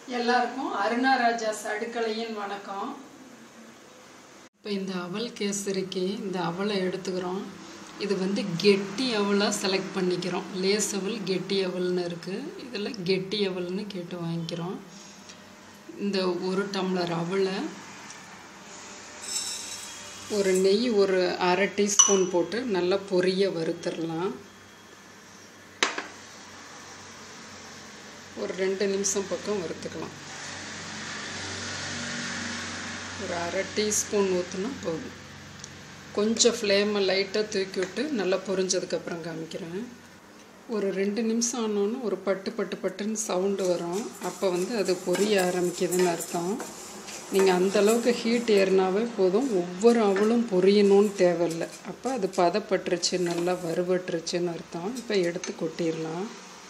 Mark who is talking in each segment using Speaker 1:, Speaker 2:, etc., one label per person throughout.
Speaker 1: எல்லாருக்கும் அருணாராஜாஸ் அடுக்கலையின் வணக்கம் இப்போ இந்த அவல் கேசரிக்கு இந்த அவலை எடுத்துக்கிறோம் இது வந்து கெட்டி அவலாக செலக்ட் பண்ணிக்கிறோம் லேஸ் அவல் கெட்டி அவல்னு இருக்குது இதில் கெட்டி அவல்னு கேட்டு வாங்கிக்கிறோம் இந்த ஒரு டம்ளர் அவலை ஒரு நெய் ஒரு அரை டீஸ்பூன் போட்டு நல்லா பொரிய வறுத்துடலாம் ஒரு ரெண்டு நிமிஷம் பக்கம் வறுத்துக்கலாம் ஒரு அரை டீஸ்பூன் ஊற்றினா போதும் கொஞ்சம் ஃப்ளேமை லைட்டாக தூக்கி விட்டு நல்லா பொரிஞ்சதுக்கப்புறம் காமிக்கிறேன் ஒரு ரெண்டு நிமிஷம் ஆனோன்னு ஒரு பட்டு பட்டு பட்டுன்னு சவுண்டு வரும் அப்போ வந்து அது பொரிய ஆரம்பிக்குதுன்னு அர்த்தம் நீங்கள் அந்தளவுக்கு ஹீட் ஏறினாவே போதும் ஒவ்வொரு அவளும் பொரியணும்னு தேவையில்லை அப்போ அது பதப்பட்டுருச்சு நல்லா வறுபட்டுருச்சுன்னு அர்த்தம் இப்போ எடுத்து கொட்டிடலாம்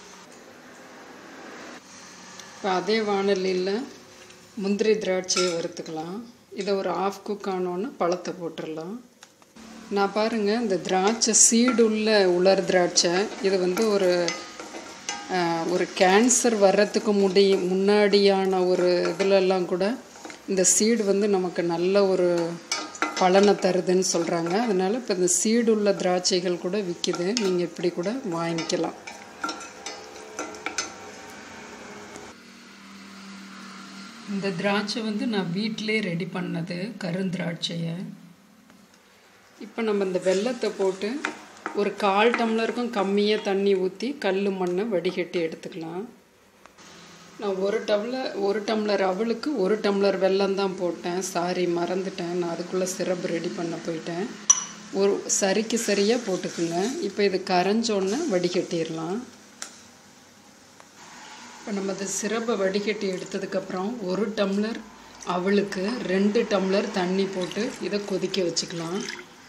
Speaker 1: இப்போ அதே வானலியில் முந்திரி திராட்சையை வறுத்துக்கலாம் இதை ஒரு ஆஃப் குக் ஆனோன்னு பழத்தை போட்டுடலாம் நான் பாருங்கள் இந்த திராட்சை சீடு உள்ள உலர் திராட்சை இது வந்து ஒரு ஒரு கேன்சர் வர்றதுக்கு முடி முன்னாடியான ஒரு இதிலெல்லாம் கூட இந்த சீடு வந்து நமக்கு நல்ல ஒரு பலனை தருதுன்னு சொல்கிறாங்க அதனால் இப்போ இந்த சீடு உள்ள திராட்சைகள் கூட விற்கிது நீங்கள் இப்படி கூட வாங்கிக்கலாம் இந்த திராட்சை வந்து நான் வீட்டிலே ரெடி பண்ணது கருந்திராட்சையை இப்போ நம்ம இந்த வெள்ளத்தை போட்டு ஒரு கால் டம்ளருக்கும் கம்மியாக தண்ணி ஊற்றி கல் மண்ணை வடிகட்டி எடுத்துக்கலாம் நான் ஒரு டம்ளர் ஒரு டம்ளர் அவளுக்கு ஒரு டம்ளர் வெல்லம் தான் போட்டேன் சாரி மறந்துட்டேன் நான் அதுக்குள்ளே சிரப் ரெடி பண்ண போயிட்டேன் ஒரு சரிக்கு சரியாக போட்டுக்குங்க இப்போ இது கரைஞ்சோன்னே வடிகட்டிடலாம் இப்போ நம்ம இந்த சிரப்பை வடிகட்டி எடுத்ததுக்கப்புறம் ஒரு டம்ளர் அவளுக்கு ரெண்டு டம்ளர் தண்ணி போட்டு இதை கொதிக்க வச்சுக்கலாம்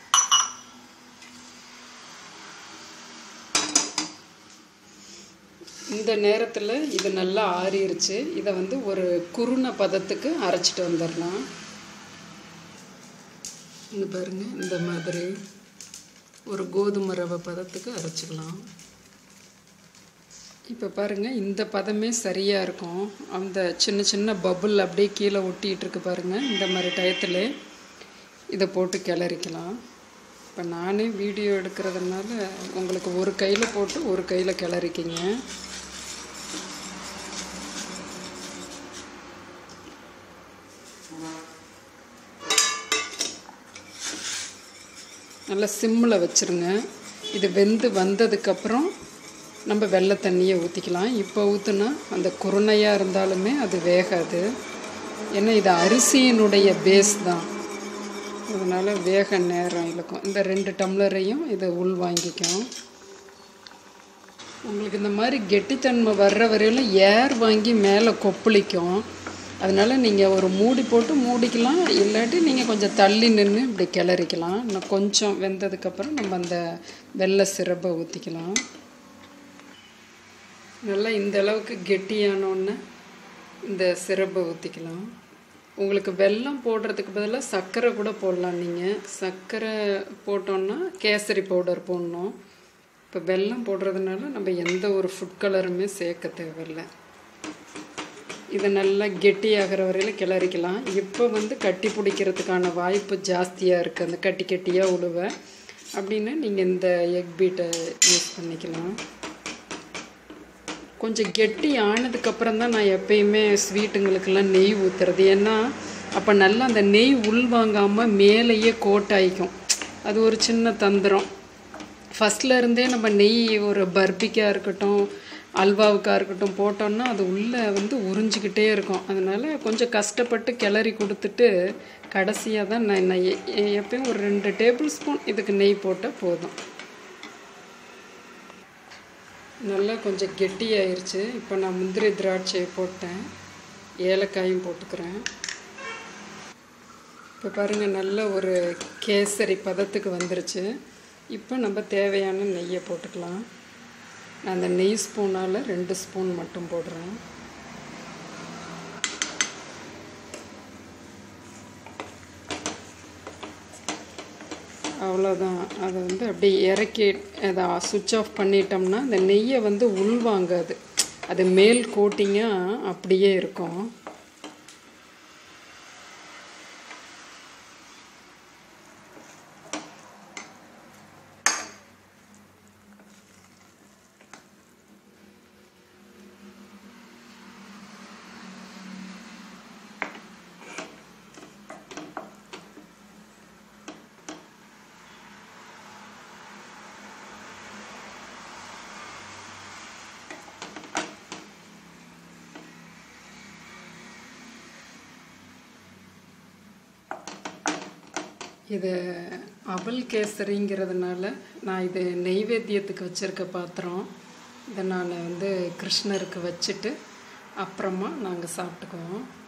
Speaker 1: இந்த நேரத்தில் இது நல்லா ஆறிடுச்சு இதை வந்து ஒரு குருணை பதத்துக்கு அரைச்சிட்டு வந்துடலாம் இந்த பாருங்க இந்த மாதிரி ஒரு கோதுமை ரவை பதத்துக்கு அரைச்சிக்கலாம் இப்போ பாருங்கள் இந்த பதமே சரியாக இருக்கும் அந்த சின்ன சின்ன பபுள் அப்படியே கீழே ஒட்டிகிட்டு இருக்கு பாருங்கள் இந்த மாதிரி டயத்தில் இதை போட்டு கிளறிக்கலாம் இப்போ நானே வீடியோ எடுக்கிறதுனால உங்களுக்கு ஒரு கையில் போட்டு ஒரு கையில் கிளறிக்கிங்க நல்லா சிம்மில் வச்சுருங்க இது வெந்து வந்ததுக்கப்புறம் நம்ம வெள்ளை தண்ணியை ஊற்றிக்கலாம் இப்போ ஊற்றுனா அந்த குருணையாக இருந்தாலுமே அது வேகாது ஏன்னா இது அரிசியினுடைய பேஸ் தான் அதனால் வேக நேரம் இழுக்கும் இந்த ரெண்டு டம்ளரையும் இதை உள் வாங்கிக்கும் உங்களுக்கு இந்த மாதிரி கெட்டித்தன்மை வர்ற வரையிலும் ஏர் வாங்கி மேலே கொப்பளிக்கும் அதனால் நீங்கள் ஒரு மூடி போட்டு மூடிக்கலாம் இல்லாட்டி நீங்கள் கொஞ்சம் தள்ளி நின்று இப்படி கிளறிக்கலாம் இன்னும் கொஞ்சம் வெந்ததுக்கப்புறம் நம்ம அந்த வெள்ளை சிரப்பை ஊற்றிக்கலாம் நல்லா இந்த அளவுக்கு கெட்டியானோன்னு இந்த சிரப்பை ஊற்றிக்கலாம் உங்களுக்கு வெல்லம் போடுறதுக்கு பதிலாக சர்க்கரை கூட போடலாம் நீங்கள் சர்க்கரை போட்டோன்னா கேசரி பவுடர் போடணும் இப்போ வெல்லம் போடுறதுனால நம்ம எந்த ஒரு ஃபுட் கலருமே சேர்க்க தேவையில்லை இதை நல்லா கெட்டியாகிற வரையில் கிளறிக்கலாம் இப்போ வந்து கட்டி பிடிக்கிறதுக்கான வாய்ப்பு ஜாஸ்தியாக இருக்குது அந்த கட்டி கட்டியாக உழுவ அப்படின்னா நீங்கள் இந்த எக் பீட்டை யூஸ் பண்ணிக்கலாம் கொஞ்சம் கெட்டி ஆனதுக்கப்புறம் தான் நான் எப்பயுமே ஸ்வீட்டுங்களுக்கெல்லாம் நெய் ஊற்றுறது ஏன்னா அப்போ நல்லா அந்த நெய் உள்வாங்காமல் மேலேயே கோட்டாயிக்கும் அது ஒரு சின்ன தந்திரம் ஃபஸ்ட்டில் இருந்தே நம்ம நெய் ஒரு பர்பிக்காக இருக்கட்டும் அல்வாவுக்காக இருக்கட்டும் போட்டோம்னா அது உள்ளே வந்து உறிஞ்சிக்கிட்டே இருக்கும் அதனால் கொஞ்சம் கஷ்டப்பட்டு கிளறி கொடுத்துட்டு கடைசியாக தான் நான் நான் எப்பயும் ஒரு ரெண்டு டேபிள் ஸ்பூன் இதுக்கு நெய் போட்டால் போதும் நல்லா கொஞ்சம் கெட்டியாயிருச்சு இப்போ நான் முந்திரி திராட்சையை போட்டேன் ஏலக்காயும் போட்டுக்கிறேன் இப்போ பாருங்கள் நல்ல ஒரு கேசரி பதத்துக்கு வந்துருச்சு இப்போ நம்ம தேவையான நெய்யை போட்டுக்கலாம் நான் அந்த நெய் ஸ்பூனால் ரெண்டு ஸ்பூன் மட்டும் போடுறேன் அவ்வளோதான் அதை வந்து அப்படியே இறக்கி அதை சுவிட்ச் ஆஃப் பண்ணிட்டோம்னா அந்த நெய்யை வந்து உள்வாங்காது அது மேல் கோட்டிங்காக அப்படியே இருக்கும் இது அவல் கேசரிங்கிறதுனால நான் இது நெய்வேத்தியத்துக்கு வச்சுருக்க பாத்திரம் இதை நான் வந்து கிருஷ்ணருக்கு வச்சுட்டு அப்புறமா நாங்கள் சாப்பிட்டுக்குவோம்